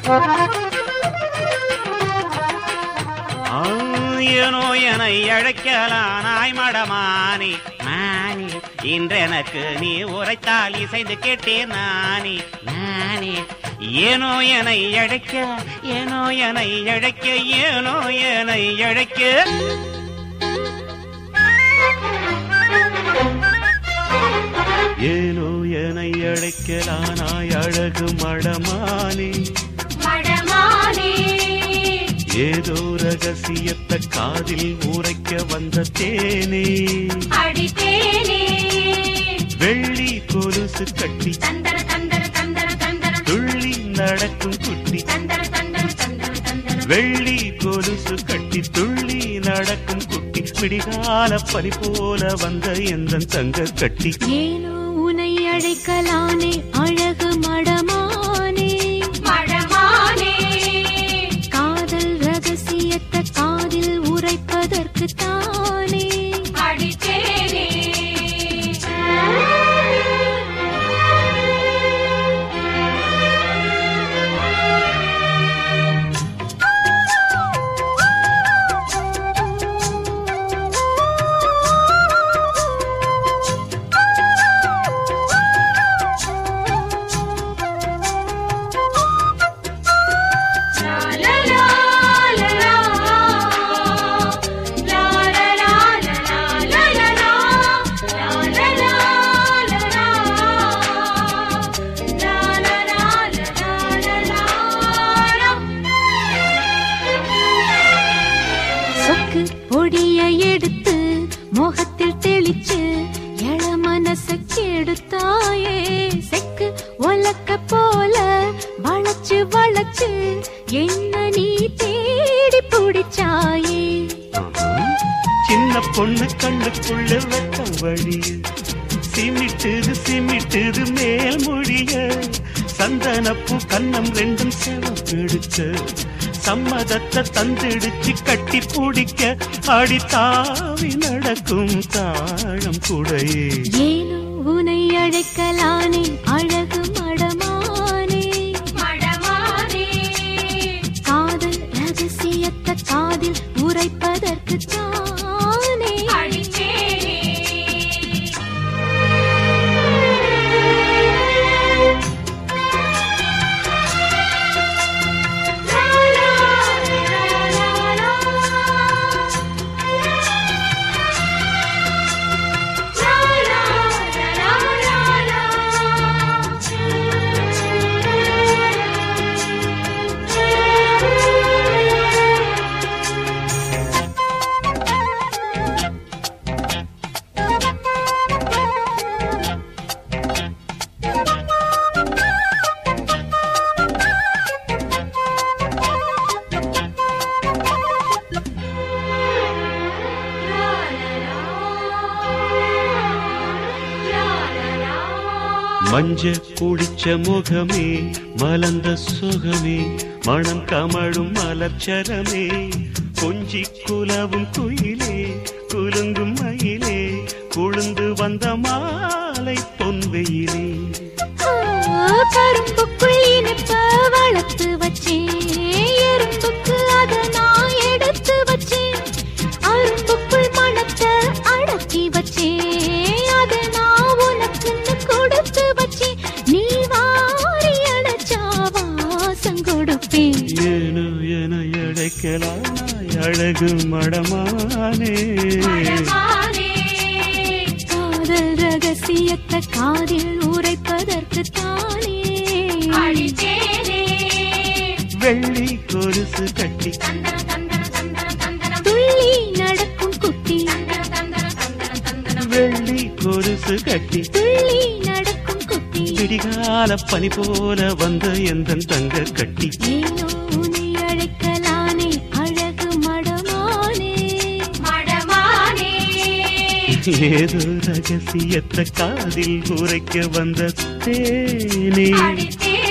ஆ, ஏனோ என அழைக்கலானாய் மடமானி நானி இன்றெனக்கு நீ உரைத்தால் இசைந்து கேட்டேன் நானி நானி ஏனோ என அழைக்க ஏனோ என அழைக்க ஏனோ என அழைக்க ஏனோ என அழைக்கலானாய் அழகு மடமானி மடமானே ஏதோ ரகசியத்தை காதில் உரைக்க வந்த தேனே அடித்தேனே வெள்ளி கொலுசு கட்டி தந்தர தந்தர தந்தர தந்தர துள்ளி நடக்கும் குட்டி தந்தர தந்தர தந்தர தந்தர வெள்ளி கொலுசு கட்டி துள்ளி நடக்கும் குட்டி விடிகால பனி போல வந்த எந்த தங்க கட்டி ஏனோ உனை அழைக்கலானே அழகு மடமானே மடமானே காதல் ரகசியத்தை காதில் உரைப்பதற்கு தானே அடித்தேனே லா லா லா லா லா லா லா லா லா லா லா லா லா லா லா லா லா சொக்கு பொடிய எடுத்து முகத்தில் தெளிச்சு எழ மனச கெடுத்தாயே செக்கு ஒலக்க போல வளைச்சு வளைச்சு என்ன நீ தேடி பிடிச்சாயே சின்ன பொண்ணு கண்ணுக்குள்ள வெட்டம் வழிய சிமிட்டுது சிமிட்டுது மேல் மொழிய சந்தனப்பூ கன்னம் ரெண்டும் செவப்பிடிச்ச சம்மதத்தை தந்திடுச்சு கட்டி பிடிக்க அடி தாவி நடக்கும் தாழம் குடையே ஏனோ உனை அழைக்கலானே அழகு மடமானே மடமானே காதல் ரகசியத்தை காதில் உரைப்பதற்கு தானே அடித்தேனே லா லா லா லா லா லா லா லா லா லா மஞ்ச குடிச்ச முகமே மலர்ந்த சுகமே மணம் கமழும் மலர்ச்சரமே கொஞ்சி குலவும் குயிலே குலுங்கும் மயிலே குழுந்து வந்த மாலை பொன்வெயிலே கரும்புக்குள் இனிப்ப வளர்த்து வச்சேன் எறும்புக்கு அத நான் எடுத்து வச்சேன் அரும்புக்குள் மணத்தை அடக்கி வச்சேன் அத நான் உனக்குன்னு கொடுத்து வச்சேன் நீ வாரி அடைச்சா வாசம் கொடுப்பேன் ஏனோ என அழைக்கலாய் அழகு மடமானே மடமானே காதல் ரகசியத்தை காதில் உரைப்பதற்கு தானே அடித்தேனே வெள்ளி கொலுசு கட்டி தந்தர தந்தர தந்தர தந்தர துள்ளி நடக்கும் குட்டி தந்தர தந்தர தந்தர தந்தர வெள்ளி கொலுசு கட்டி துள்ளி நடக்கும் குட்டி விடிகால பனி போல வந்த எந்த தங்க கட்டி ஏனோ உன்னை அழைக்கலானே அழகு மடமானே மடமானே ஏதோ ரகசியத்தை காதில் உரைக்க வந்த தேனே அடித்தேனே